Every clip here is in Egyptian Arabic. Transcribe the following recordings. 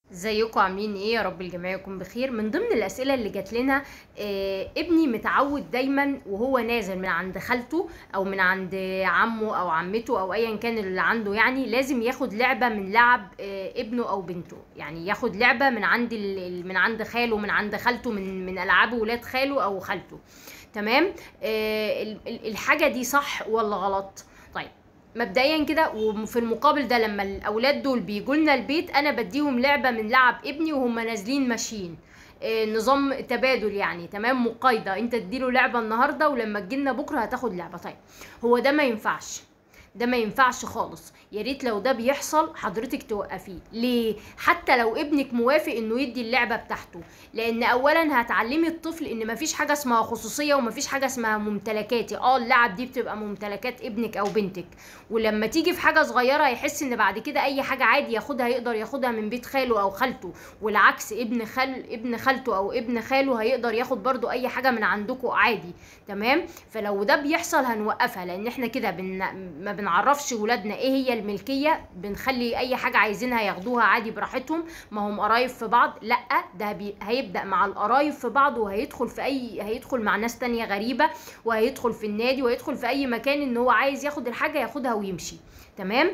ازيكم عاملين ايه يا رب الجميع يكون بخير من ضمن الاسئله اللي جات لنا آه ابني متعود دايما وهو نازل من عند خالته او من عند عمه او عمته او ايا كان اللي عنده يعني لازم ياخد لعبه من لعب آه ابنه او بنته يعني ياخد لعبه من عند ال- من عند خاله من عند خالته من من العاب ولاد خاله او خالته تمام آه ال- ال- الحاجه دي صح ولا غلط طيب مبدئيا كده وفي المقابل ده لما الاولاد دول بيجوا لنا البيت انا بديهم لعبه من لعب ابني وهم نازلين ماشيين آه، نظام تبادل يعني تمام مقايضه انت تديله لعبه النهارده ولما تجيلنا بكره هتاخد لعبه طيب هو ده ما ينفعش ده ما ينفعش خالص يا ريت لو ده بيحصل حضرتك توقفيه ليه حتى لو ابنك موافق انه يدي اللعبه بتاعته لان اولا هتعلمي الطفل ان مفيش حاجه اسمها خصوصيه ومفيش حاجه اسمها ممتلكاتي اه اللعب دي بتبقى ممتلكات ابنك او بنتك ولما تيجي في حاجه صغيره هيحس ان بعد كده اي حاجه عادي ياخدها يقدر ياخدها من بيت خاله او خالته والعكس ابن خال ابن خالته او ابن خاله هيقدر ياخد برضو اي حاجه من عندكم عادي تمام فلو ده بيحصل هنوقفها لان احنا كده بن... ما بنعرفش ولادنا ايه هي الملكيه بنخلي اي حاجه عايزينها ياخدوها عادي براحتهم ما هم قرايب في بعض لا ده بي... هيبدا مع القرايب في بعض وهيدخل في اي هيدخل مع ناس تانية غريبه وهيدخل في النادي وهيدخل في اي مكان ان هو عايز ياخد الحاجه ياخدها ويمشي تمام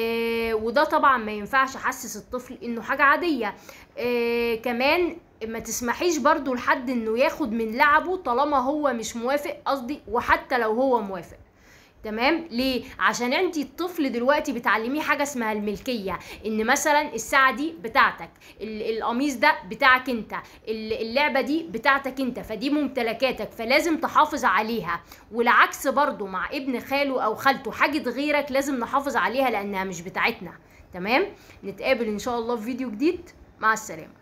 آه وده طبعا ما ينفعش احسس الطفل انه حاجه عاديه آه كمان ما تسمحيش برضو لحد انه ياخد من لعبه طالما هو مش موافق قصدي وحتى لو هو موافق تمام ليه عشان انت الطفل دلوقتي بتعلميه حاجه اسمها الملكيه ان مثلا الساعه دي بتاعتك ال- القميص ده بتاعك انت ال- اللعبه دي بتاعتك انت فدي ممتلكاتك فلازم تحافظ عليها والعكس برضو مع ابن خاله او خالته حاجه غيرك لازم نحافظ عليها لانها مش بتاعتنا تمام نتقابل ان شاء الله في فيديو جديد مع السلامه